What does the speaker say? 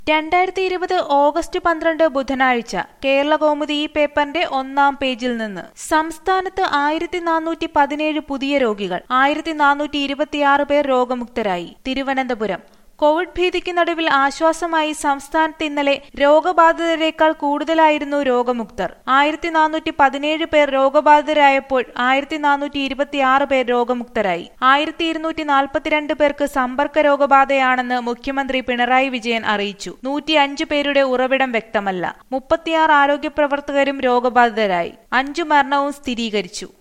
രണ്ടായിരത്തി ഇരുപത് ഓഗസ്റ്റ് പന്ത്രണ്ട് ബുധനാഴ്ച കേരള കൗമുദി ഈ പേപ്പറിന്റെ ഒന്നാം പേജിൽ നിന്ന് സംസ്ഥാനത്ത് ആയിരത്തി നാനൂറ്റി പതിനേഴ് പുതിയ രോഗികൾ ആയിരത്തി നാനൂറ്റി ഇരുപത്തിയാറ് പേർ രോഗമുക്തരായി തിരുവനന്തപുരം കോവിഡ് ഭീതിക്ക് നടുവിൽ ആശ്വാസമായി സംസ്ഥാനത്ത് ഇന്നലെ രോഗബാധിതരെക്കാൾ കൂടുതലായിരുന്നു രോഗമുക്തർ ആയിരത്തി നാനൂറ്റി പതിനേഴ് പേർ രോഗബാധിതരായപ്പോൾ ആയിരത്തി നാനൂറ്റി ഇരുപത്തിയാറ് പേർ രോഗമുക്തരായി ആയിരത്തി ഇരുന്നൂറ്റി നാൽപ്പത്തിരണ്ട് പേർക്ക് സമ്പർക്ക രോഗബാധയാണെന്ന് മുഖ്യമന്ത്രി പിണറായി വിജയൻ അറിയിച്ചു നൂറ്റി അഞ്ച് പേരുടെ ഉറവിടം വ്യക്തമല്ല മുപ്പത്തിയാറ് ആരോഗ്യ പ്രവർത്തകരും രോഗബാധിതരായി അഞ്ചു മരണവും സ്ഥിരീകരിച്ചു